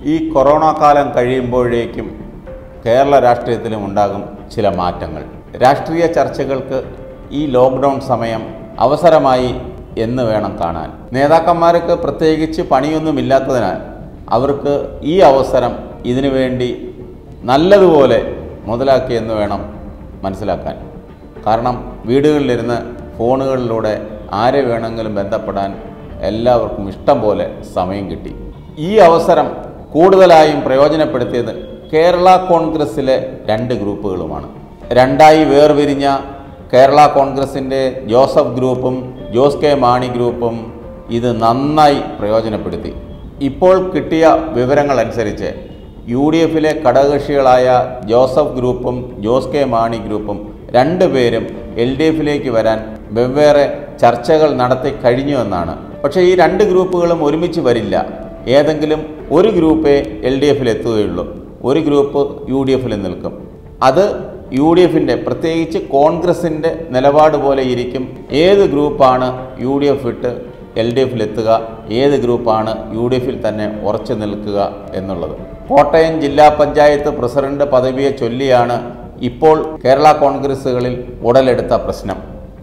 ഈ കൊറോണ കാലം കഴിയുമ്പോഴേക്കും കേരള രാഷ്ട്രീയത്തിലും ഉണ്ടാകും ചില മാറ്റങ്ങൾ രാഷ്ട്രീയ ചർച്ചകൾക്ക് ഈ ലോക്ക്ഡൗൺ സമയം അവസരമായി എന്ന് വേണം കാണാൻ നേതാക്കന്മാർക്ക് പ്രത്യേകിച്ച് പണിയൊന്നുമില്ലാത്തതിനാൽ അവർക്ക് ഈ അവസരം ഇതിനു വേണ്ടി നല്ലതുപോലെ മുതലാക്കിയെന്ന് വേണം മനസ്സിലാക്കാൻ കാരണം വീടുകളിലിരുന്ന് ഫോണുകളിലൂടെ ആരെ വേണമെങ്കിലും ബന്ധപ്പെടാൻ എല്ലാവർക്കും ഇഷ്ടം പോലെ സമയം കിട്ടി ഈ അവസരം കൂടുതലായും പ്രയോജനപ്പെടുത്തിയത് കേരള കോൺഗ്രസ്സിലെ രണ്ട് ഗ്രൂപ്പുകളുമാണ് രണ്ടായി വേർപിരിഞ്ഞ കേരള കോൺഗ്രസിൻ്റെ ജോസഫ് ഗ്രൂപ്പും ജോസ് കെ മാണി ഗ്രൂപ്പും ഇത് നന്നായി പ്രയോജനപ്പെടുത്തി ഇപ്പോൾ കിട്ടിയ വിവരങ്ങൾ അനുസരിച്ച് യു ഡി എഫിലെ ഘടകകക്ഷികളായ ജോസഫ് ഗ്രൂപ്പും ജോസ് കെ മാണി ഗ്രൂപ്പും രണ്ടുപേരും എൽ ഡി എഫിലേക്ക് വരാൻ വെവ്വേറെ ചർച്ചകൾ നടത്തി കഴിഞ്ഞുവെന്നാണ് പക്ഷേ ഈ രണ്ട് ഗ്രൂപ്പുകളും ഒരുമിച്ച് വരില്ല ഏതെങ്കിലും ഒരു ഗ്രൂപ്പേ എൽ ഡി എഫിൽ എത്തുകയുള്ളൂ ഒരു ഗ്രൂപ്പ് യു ഡി എഫിൽ നിൽക്കും അത് യു ഡി എഫിൻ്റെ പ്രത്യേകിച്ച് കോൺഗ്രസിൻ്റെ നിലപാട് പോലെ ഇരിക്കും ഏത് ഗ്രൂപ്പാണ് യു ഡി എഫ് വിട്ട് എൽ ഡി എഫിൽ എത്തുക ഏത് ഗ്രൂപ്പാണ് യു ഡി എഫിൽ തന്നെ ഉറച്ചു നിൽക്കുക എന്നുള്ളത് കോട്ടയം ജില്ലാ പഞ്ചായത്ത് പ്രസിഡന്റ് പദവിയെ ചൊല്ലിയാണ് ഇപ്പോൾ കേരള കോൺഗ്രസുകളിൽ ഉടലെടുത്ത പ്രശ്നം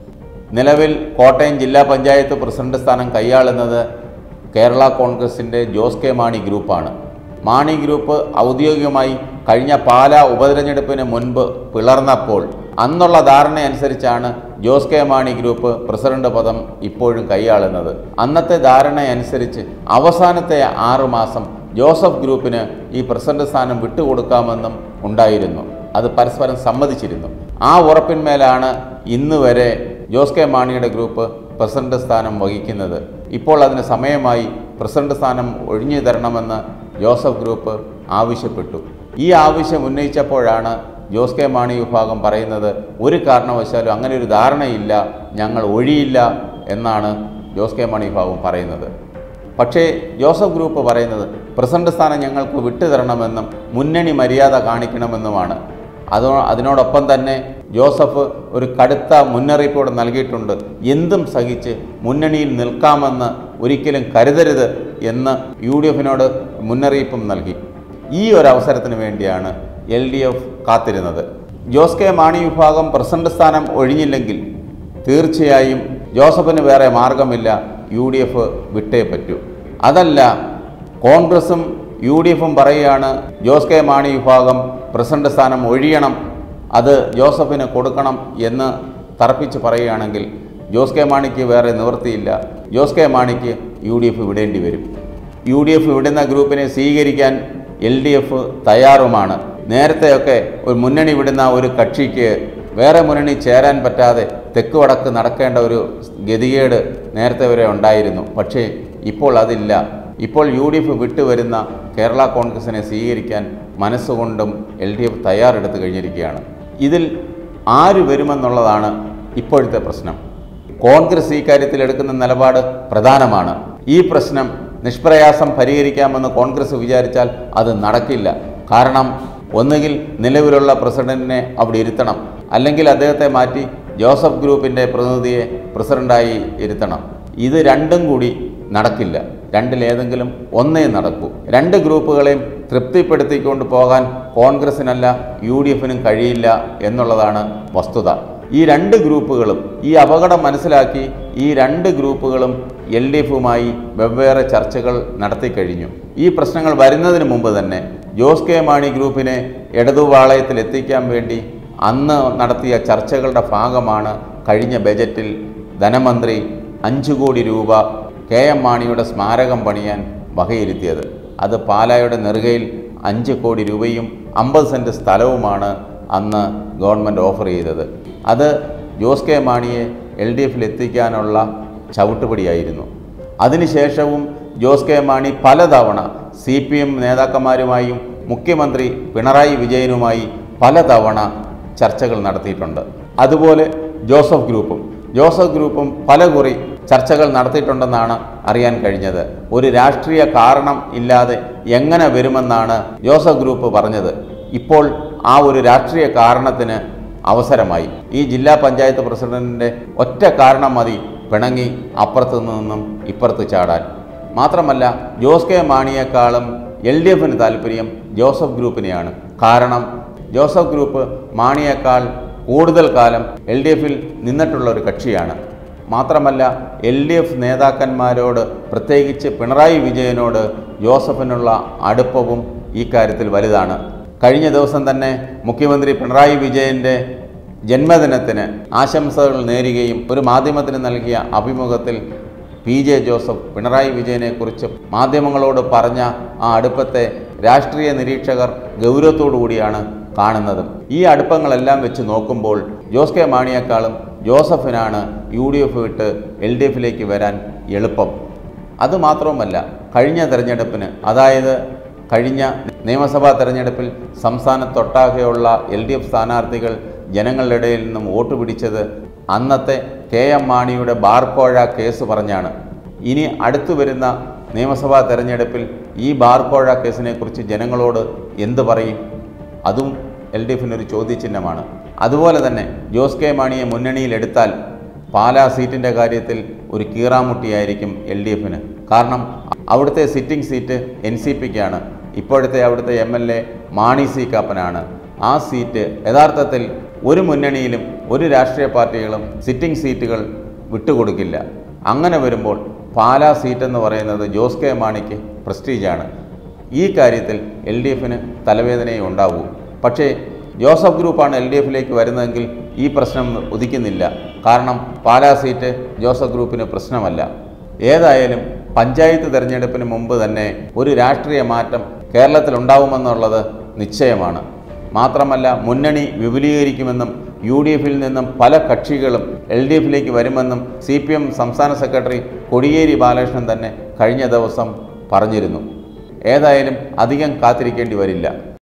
നിലവിൽ കോട്ടയം ജില്ലാ പഞ്ചായത്ത് പ്രസിഡന്റ് സ്ഥാനം കൈയാളുന്നത് കേരള കോൺഗ്രസിൻ്റെ ജോസ് കെ മാണി ഗ്രൂപ്പാണ് മാണി ഗ്രൂപ്പ് ഔദ്യോഗികമായി കഴിഞ്ഞ പാല ഉപതെരഞ്ഞെടുപ്പിന് മുൻപ് പിളർന്നപ്പോൾ അന്നുള്ള ധാരണയനുസരിച്ചാണ് Jose K Mani group president പദം ഇപ്പോഴും കൈയാളുന്നത് അന്നത്തെ ധാരണയനുസരിച്ച് അവസാനത്തെ ആറുമാസം ജോസഫ് ഗ്രൂപ്പിന് ഈ പ്രസിഡന്റ് സ്ഥാനം വിട്ടുകൊടുക്കാമെന്നും ഉണ്ടായിരുന്നു അത് പരസ്പരം സമ്മതിച്ചിരുന്നു ആ ഉറപ്പിന്മേലാണ് ഇന്ന് വരെ ജോസ് കെ മാണിയുടെ ഗ്രൂപ്പ് പ്രസിഡന്റ് സ്ഥാനം വഹിക്കുന്നത് ഇപ്പോൾ അതിന് സമയമായി പ്രസിഡന്റ് സ്ഥാനം ഒഴിഞ്ഞു തരണമെന്ന് ജോസഫ് ഗ്രൂപ്പ് ആവശ്യപ്പെട്ടു ഈ ആവശ്യം ഉന്നയിച്ചപ്പോഴാണ് ജോസ് കെ മാണി വിഭാഗം പറയുന്നത് ഒരു കാരണവശാലും അങ്ങനെ ഒരു ധാരണയില്ല ഞങ്ങൾ ഒഴിയില്ല എന്നാണ് ജോസ് കെ മാണി വിഭാഗം പറയുന്നത് പക്ഷേ ജോസഫ് ഗ്രൂപ്പ് പറയുന്നത് പ്രസിഡന്റ് സ്ഥാനം ഞങ്ങൾക്ക് വിട്ടുതരണമെന്നും മുന്നണി മര്യാദ കാണിക്കണമെന്നുമാണ് അതോ അതിനോടൊപ്പം തന്നെ ജോസഫ് ഒരു കടുത്ത മുന്നറിയിപ്പോട് നൽകിയിട്ടുണ്ട് എന്തും സഹിച്ച് മുന്നണിയിൽ നിൽക്കാമെന്ന് ഒരിക്കലും കരുതരുത് എന്ന് യു ഡി എഫിനോട് മുന്നറിയിപ്പും നൽകി ഈ ഒരു അവസരത്തിന് വേണ്ടിയാണ് എൽ ഡി എഫ് കാത്തിരുന്നത് ജോസ് കെ മാണി വിഭാഗം പ്രസിഡന്റ് സ്ഥാനം ഒഴിഞ്ഞില്ലെങ്കിൽ തീർച്ചയായും ജോസഫിന് വേറെ മാർഗമില്ല യു ഡി എഫ് വിട്ടേ പറ്റൂ അതല്ല കോൺഗ്രസും യു ഡി എഫും പറയുകയാണ് ജോസ് കെ മാണി വിഭാഗം പ്രസിഡന്റ് സ്ഥാനം ഒഴിയണം അത് ജോസഫിന് കൊടുക്കണം എന്ന് തറപ്പിച്ച് പറയുകയാണെങ്കിൽ ജോസ് കെ മാണിക്ക് വേറെ നിവൃത്തിയില്ല ജോസ് കെ മാണിക്ക് യു ഡി എഫ് വിടേണ്ടി വരും യു ഡി എഫ് വിടുന്ന ഗ്രൂപ്പിനെ സ്വീകരിക്കാൻ എൽ ഡി എഫ് തയ്യാറുമാണ് നേരത്തെയൊക്കെ ഒരു മുന്നണി വിടുന്ന ഒരു കക്ഷിക്ക് വേറെ മുന്നണി ചേരാൻ പറ്റാതെ തെക്ക് വടക്ക് നടക്കേണ്ട ഒരു ഗതികേട് നേരത്തെ വരെ ഉണ്ടായിരുന്നു പക്ഷേ ഇപ്പോൾ അതില്ല ഇപ്പോൾ യു ഡി എഫ് വിട്ടുവരുന്ന കേരള കോൺഗ്രസിനെ സ്വീകരിക്കാൻ മനസ്സുകൊണ്ടും എൽ ഡി എഫ് തയ്യാറെടുത്ത് കഴിഞ്ഞിരിക്കുകയാണ് ഇതിൽ ആര് വരുമെന്നുള്ളതാണ് ഇപ്പോഴത്തെ പ്രശ്നം കോൺഗ്രസ് ഈ കാര്യത്തിൽ എടുക്കുന്ന നിലപാട് പ്രധാനമാണ് ഈ പ്രശ്നം നിഷ്പ്രയാസം പരിഹരിക്കാമെന്ന് കോൺഗ്രസ് വിചാരിച്ചാൽ അത് നടക്കില്ല കാരണം ഒന്നുകിൽ നിലവിലുള്ള പ്രസിഡന്റിനെ അവിടെ ഇരുത്തണം അല്ലെങ്കിൽ അദ്ദേഹത്തെ മാറ്റി ജോസഫ് ഗ്രൂപ്പിൻ്റെ പ്രതിനിധിയെ പ്രസിഡന്റായി ഇരുത്തണം ഇത് രണ്ടും കൂടി നടക്കില്ല രണ്ടിലേതെങ്കിലും ഒന്നേ നടക്കൂ രണ്ട് ഗ്രൂപ്പുകളെയും തൃപ്തിപ്പെടുത്തിക്കൊണ്ട് പോകാൻ കോൺഗ്രസിനല്ല യു ഡി എഫിനും കഴിയില്ല എന്നുള്ളതാണ് വസ്തുത ഈ രണ്ട് ഗ്രൂപ്പുകളും ഈ അപകടം മനസ്സിലാക്കി ഈ രണ്ട് ഗ്രൂപ്പുകളും എൽ ഡി എഫുമായി വെവ്വേറെ ചർച്ചകൾ നടത്തിക്കഴിഞ്ഞു ഈ പ്രശ്നങ്ങൾ വരുന്നതിന് മുമ്പ് തന്നെ ജോസ് കെ മാണി ഗ്രൂപ്പിനെ ഇടതുപാളയത്തിൽ എത്തിക്കാൻ വേണ്ടി അന്ന് നടത്തിയ ചർച്ചകളുടെ ഭാഗമാണ് കഴിഞ്ഞ ബജറ്റിൽ ധനമന്ത്രി അഞ്ചു കോടി രൂപ കെ എം മാണിയുടെ സ്മാരകം പണിയാൻ വകയിരുത്തിയത് അത് പാലായുടെ നെറുകയിൽ അഞ്ച് കോടി രൂപയും അമ്പത് സെൻറ്റ് സ്ഥലവുമാണ് അന്ന് ഗവൺമെൻറ് ഓഫർ ചെയ്തത് അത് ജോസ് കെ മാണിയെ എൽ ഡി എഫിൽ എത്തിക്കാനുള്ള ചവിട്ടുപടിയായിരുന്നു അതിനുശേഷവും ജോസ് കെ മാണി പലതവണ സി പി എം നേതാക്കന്മാരുമായും മുഖ്യമന്ത്രി പിണറായി വിജയനുമായി പലതവണ ചർച്ചകൾ നടത്തിയിട്ടുണ്ട് അതുപോലെ ജോസഫ് ഗ്രൂപ്പും ജോസഫ് ഗ്രൂപ്പും പലകുറി ചർച്ചകൾ നടത്തിയിട്ടുണ്ടെന്നാണ് അറിയാൻ കഴിഞ്ഞത് ഒരു രാഷ്ട്രീയ കാരണം ഇല്ലാതെ എങ്ങനെ വരുമെന്നാണ് ജോസഫ് ഗ്രൂപ്പ് പറഞ്ഞത് ഇപ്പോൾ ആ ഒരു രാഷ്ട്രീയ കാരണത്തിന് അവസരമായി ഈ ജില്ലാ പഞ്ചായത്ത് പ്രസിഡന്റിൻ്റെ ഒറ്റ കാരണം മതി പിണങ്ങി അപ്പുറത്തു നിന്നും ഇപ്പുറത്ത് ചാടാൻ മാത്രമല്ല ജോസ് കെ മാണിയേക്കാളും എൽ ഡി എഫിന് താല്പര്യം ജോസഫ് ഗ്രൂപ്പിനെയാണ് കാരണം ജോസഫ് ഗ്രൂപ്പ് മാണിയേക്കാൾ കൂടുതൽ കാലം എൽ ഡി എഫിൽ നിന്നിട്ടുള്ള ഒരു കക്ഷിയാണ് മാത്രമല്ല എൽ ഡി എഫ് നേതാക്കന്മാരോട് പ്രത്യേകിച്ച് പിണറായി വിജയനോട് ജോസഫിനുള്ള അടുപ്പവും ഈ കാര്യത്തിൽ വലുതാണ് കഴിഞ്ഞ ദിവസം തന്നെ മുഖ്യമന്ത്രി പിണറായി വിജയൻ്റെ ജന്മദിനത്തിന് ആശംസകൾ നേരുകയും ഒരു മാധ്യമത്തിന് നൽകിയ അഭിമുഖത്തിൽ പി ജെ ജോസഫ് പിണറായി വിജയനെക്കുറിച്ച് മാധ്യമങ്ങളോട് പറഞ്ഞ ആ അടുപ്പത്തെ രാഷ്ട്രീയ നിരീക്ഷകർ ഗൗരവത്തോടു കൂടിയാണ് കാണുന്നതും ഈ അടുപ്പങ്ങളെല്ലാം വെച്ച് നോക്കുമ്പോൾ ജോസ് കെ മാണിയേക്കാളും ജോസഫിനാണ് യു ഡി എഫ് വിട്ട് എൽ ഡി എഫിലേക്ക് വരാൻ എളുപ്പം അതുമാത്രവുമല്ല കഴിഞ്ഞ തെരഞ്ഞെടുപ്പിന് അതായത് കഴിഞ്ഞ നിയമസഭാ തെരഞ്ഞെടുപ്പിൽ സംസ്ഥാനത്തൊട്ടാകെയുള്ള എൽ ഡി എഫ് സ്ഥാനാർത്ഥികൾ ജനങ്ങളുടെ ഇടയിൽ നിന്നും വോട്ട് പിടിച്ചത് അന്നത്തെ കെ എം മാണിയുടെ ബാർക്കോഴ കേസ് പറഞ്ഞാണ് ഇനി അടുത്തു വരുന്ന നിയമസഭാ തെരഞ്ഞെടുപ്പിൽ ഈ ബാർക്കോഴ കേസിനെക്കുറിച്ച് ജനങ്ങളോട് എന്ത് പറയും അതും എൽ ഡി എഫിനൊരു ചോദ്യചിഹ്നമാണ് അതുപോലെ തന്നെ ജോസ് കെ മാണിയെ മുന്നണിയിലെടുത്താൽ പാലാ സീറ്റിൻ്റെ കാര്യത്തിൽ ഒരു കീറാമുട്ടിയായിരിക്കും എൽ ഡി എഫിന് കാരണം അവിടുത്തെ സിറ്റിംഗ് സീറ്റ് എൻ സി പിക്കാണ് ഇപ്പോഴത്തെ അവിടുത്തെ M L A Mani C കാപ്പനാണ് ആ സീറ്റ് യഥാർത്ഥത്തിൽ ഒരു മുന്നണിയിലും ഒരു രാഷ്ട്രീയ പാർട്ടികളും സിറ്റിംഗ് സീറ്റുകൾ വിട്ടുകൊടുക്കില്ല അങ്ങനെ വരുമ്പോൾ പാലാ സീറ്റ് എന്ന് പറയുന്നത് ജോസ് കെ മാണിക്ക് പ്രസ്റ്റീജാണ് ഈ കാര്യത്തിൽ എൽ ഡി എഫിന് തലവേദനയെ ഉണ്ടാവൂ പക്ഷേ ജോസഫ് ഗ്രൂപ്പാണ് എൽ ഡി എഫിലേക്ക് വരുന്നതെങ്കിൽ ഈ പ്രശ്നം ഉദിക്കുന്നില്ല കാരണം പാലാ സീറ്റ് ജോസഫ് ഗ്രൂപ്പിന് പ്രശ്നമല്ല ഏതായാലും പഞ്ചായത്ത് തെരഞ്ഞെടുപ്പിന് മുമ്പ് തന്നെ ഒരു രാഷ്ട്രീയ മാറ്റം കേരളത്തിൽ ഉണ്ടാവുമെന്നുള്ളത് നിശ്ചയമാണ് മാത്രമല്ല മുന്നണി വിപുലീകരിക്കുമെന്നും യു ഡി എഫിൽ നിന്നും പല കക്ഷികളും എൽ ഡി എഫിലേക്ക് വരുമെന്നും സി പി എം സംസ്ഥാന സെക്രട്ടറി കോടിയേരി ബാലകൃഷ്ണൻ തന്നെ കഴിഞ്ഞ ദിവസം പറഞ്ഞിരുന്നു ഏതായാലും അധികം കാത്തിരിക്കേണ്ടി വരില്ല